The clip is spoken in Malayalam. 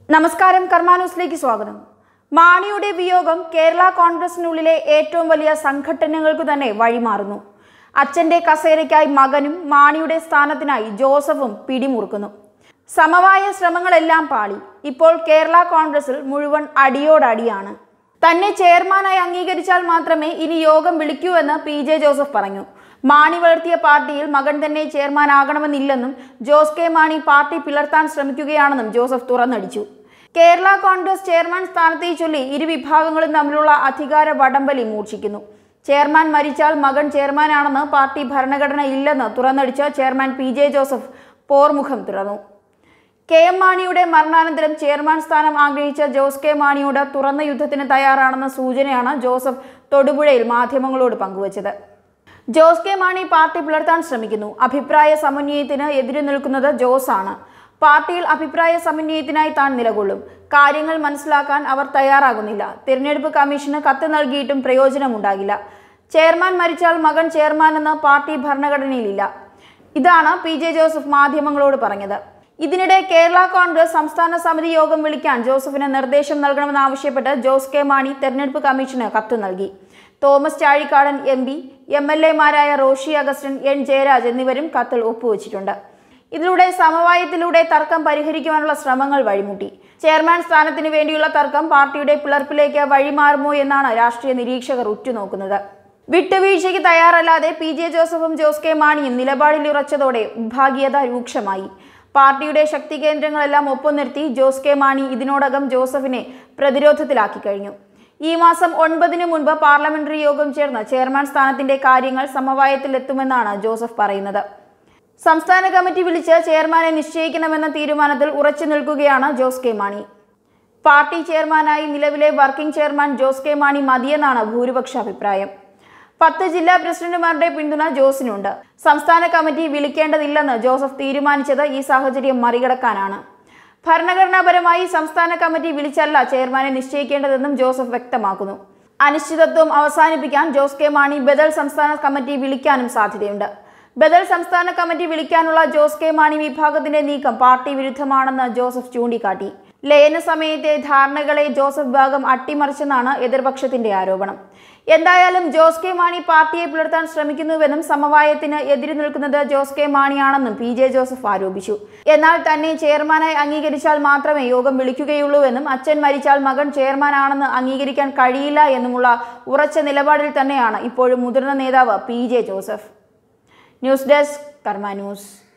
നമസ്കാരം കർമ്മ ന്യൂസിലേക്ക് സ്വാഗതം മാണിയുടെ വിയോഗം കേരള കോൺഗ്രസിനുള്ളിലെ ഏറ്റവും വലിയ സംഘടനകൾക്ക് തന്നെ വഴിമാറുന്നു അച്ഛന്റെ കസേരയ്ക്കായി മകനും മാണിയുടെ സ്ഥാനത്തിനായി ജോസഫും പിടിമുറുക്കുന്നു സമവായ ശ്രമങ്ങളെല്ലാം പാളി ഇപ്പോൾ കേരള കോൺഗ്രസിൽ മുഴുവൻ അടിയോടടിയാണ് തന്നെ ചെയർമാനായി അംഗീകരിച്ചാൽ മാത്രമേ ഇനി യോഗം വിളിക്കൂ എന്ന് പി ജെ ജോസഫ് പറഞ്ഞു മാണി വളർത്തിയ പാർട്ടിയിൽ മകൻ തന്നെ ചെയർമാൻ ആകണമെന്നില്ലെന്നും ജോസ് കെ മാണി പാർട്ടി പിളർത്താൻ ശ്രമിക്കുകയാണെന്നും ജോസഫ് തുറന്നടിച്ചു കേരള കോൺഗ്രസ് ചെയർമാൻ സ്ഥാനത്തെ ചൊല്ലി ഇരു വിഭാഗങ്ങളും തമ്മിലുള്ള അധികാര വടംവലി മൂർച്ഛിക്കുന്നു ചെയർമാൻ മരിച്ചാൽ മകൻ ചെയർമാനാണെന്ന് പാർട്ടി ഭരണഘടന ഇല്ലെന്ന് തുറന്നടിച്ച ചെയർമാൻ പി ജെ ജോസഫ് പോർമുഖം തുറന്നു കെ എം മാണിയുടെ മരണാനന്തരം ചെയർമാൻ സ്ഥാനം ആഗ്രഹിച്ച ജോസ് കെ മാണിയോട് തുറന്ന യുദ്ധത്തിന് തയ്യാറാണെന്ന സൂചനയാണ് ജോസഫ് തൊടുപുഴയിൽ മാധ്യമങ്ങളോട് പങ്കുവച്ചത് ജോസ് കെ മാണി പാർട്ടി പിളർത്താൻ ശ്രമിക്കുന്നു അഭിപ്രായ സമന്വയത്തിന് എതിരു നിൽക്കുന്നത് ജോസ് ആണ് പാർട്ടിയിൽ അഭിപ്രായ സമന്വയത്തിനായി താൻ നിലകൊള്ളും കാര്യങ്ങൾ മനസ്സിലാക്കാൻ അവർ തയ്യാറാകുന്നില്ല തിരഞ്ഞെടുപ്പ് കമ്മീഷന് കത്ത് നൽകിയിട്ടും പ്രയോജനമുണ്ടാകില്ല ചെയർമാൻ മരിച്ചാൽ മകൻ ചെയർമാൻ എന്ന പാർട്ടി ഭരണഘടനയിലില്ല ഇതാണ് പി ജെ ജോസഫ് മാധ്യമങ്ങളോട് പറഞ്ഞത് ഇതിനിടെ കേരള കോൺഗ്രസ് സംസ്ഥാന സമിതി യോഗം വിളിക്കാൻ ജോസഫിന് നിർദ്ദേശം നൽകണമെന്നാവശ്യപ്പെട്ട് ജോസ് കെ മാണി തെരഞ്ഞെടുപ്പ് കമ്മീഷന് കത്ത് നൽകി Thomas Chazhikadan M P M L എമാരായ റോഷി അഗസ്റ്റിൻ എൻ ജയരാജ് എന്നിവരും കത്തിൽ ഒപ്പുവച്ചിട്ടുണ്ട് ഇതിലൂടെ സമവായത്തിലൂടെ തർക്കം പരിഹരിക്കുവാനുള്ള ശ്രമങ്ങൾ വഴിമുട്ടി ചെയർമാൻ സ്ഥാനത്തിന് വേണ്ടിയുള്ള തർക്കം പാർട്ടിയുടെ പിളർപ്പിലേക്ക് വഴിമാറുമോ എന്നാണ് രാഷ്ട്രീയ നിരീക്ഷകർ ഉറ്റുനോക്കുന്നത് വിട്ടുവീഴ്ചയ്ക്ക് തയ്യാറല്ലാതെ പി ജെ ജോസഫും ജോസ് കെ മാണിയും നിലപാടിൽ ഉറച്ചതോടെ വിഭാഗീയത രൂക്ഷമായി പാർട്ടിയുടെ ശക്തി കേന്ദ്രങ്ങളെല്ലാം ഒപ്പം നിർത്തി ജോസ് കെ മാണി ഇതിനോടകം ജോസഫിനെ പ്രതിരോധത്തിലാക്കി കഴിഞ്ഞു ഈ മാസം ഒൻപതിനു മുൻപ് പാർലമെന്ററി യോഗം ചേർന്ന് ചെയർമാൻ സ്ഥാനത്തിന്റെ കാര്യങ്ങൾ സമവായത്തിലെത്തുമെന്നാണ് ജോസഫ് പറയുന്നത് സംസ്ഥാന കമ്മിറ്റി വിളിച്ച് ചെയർമാനെ നിശ്ചയിക്കണമെന്ന തീരുമാനത്തിൽ ഉറച്ചു നിൽക്കുകയാണ് ജോസ് കെ മാണി പാർട്ടി ചെയർമാനായി നിലവിലെ working chairman Jose K Mani മതിയെന്നാണ് ഭൂരിപക്ഷ അഭിപ്രായം പത്ത് ജില്ലാ പ്രസിഡന്റുമാരുടെ പിന്തുണ ജോസിനുണ്ട് സംസ്ഥാന കമ്മിറ്റി വിളിക്കേണ്ടതില്ലെന്ന് ജോസഫ് തീരുമാനിച്ചത് ഈ സാഹചര്യം മറികടക്കാനാണ് ഭരണഘടനാപരമായി സംസ്ഥാന കമ്മിറ്റി വിളിച്ചല്ല ചെയർമാനെ നിശ്ചയിക്കേണ്ടതെന്നും ജോസഫ് വ്യക്തമാക്കുന്നു അനിശ്ചിതത്വം അവസാനിപ്പിക്കാൻ ജോസ് കെ മാണി ബദൽ സംസ്ഥാന കമ്മിറ്റി വിളിക്കാനും സാധ്യതയുണ്ട് ബദൽ സംസ്ഥാന കമ്മിറ്റി വിളിക്കാനുള്ള ജോസ് കെ മാണി വിഭാഗത്തിന്റെ നീക്കം പാർട്ടി വിരുദ്ധമാണെന്ന് ജോസഫ് ചൂണ്ടിക്കാട്ടി ലയന സമയത്തെ ധാരണകളെ ജോസഫ് വിഭാഗം അട്ടിമറിച്ചെന്നാണ് എതിർപക്ഷത്തിന്റെ ആരോപണം എന്തായാലും ജോസ് കെ മാണി പാർട്ടിയെ പുലർത്താൻ ശ്രമിക്കുന്നുവെന്നും സമവായത്തിന് എതിര് നിൽക്കുന്നത് ജോസ് കെ മാണിയാണെന്നും പി ജെ ജോസഫ് ആരോപിച്ചു എന്നാൽ തന്നെ ചെയർമാനായി അംഗീകരിച്ചാൽ മാത്രമേ യോഗം വിളിക്കുകയുള്ളൂവെന്നും അച്ഛൻ മരിച്ചാൽ മകൻ ചെയർമാനാണെന്ന് അംഗീകരിക്കാൻ കഴിയില്ല എന്നുമുള്ള ഉറച്ച നിലപാടിൽ തന്നെയാണ് ഇപ്പോഴും മുതിർന്ന നേതാവ് P J Joseph news desk Karma news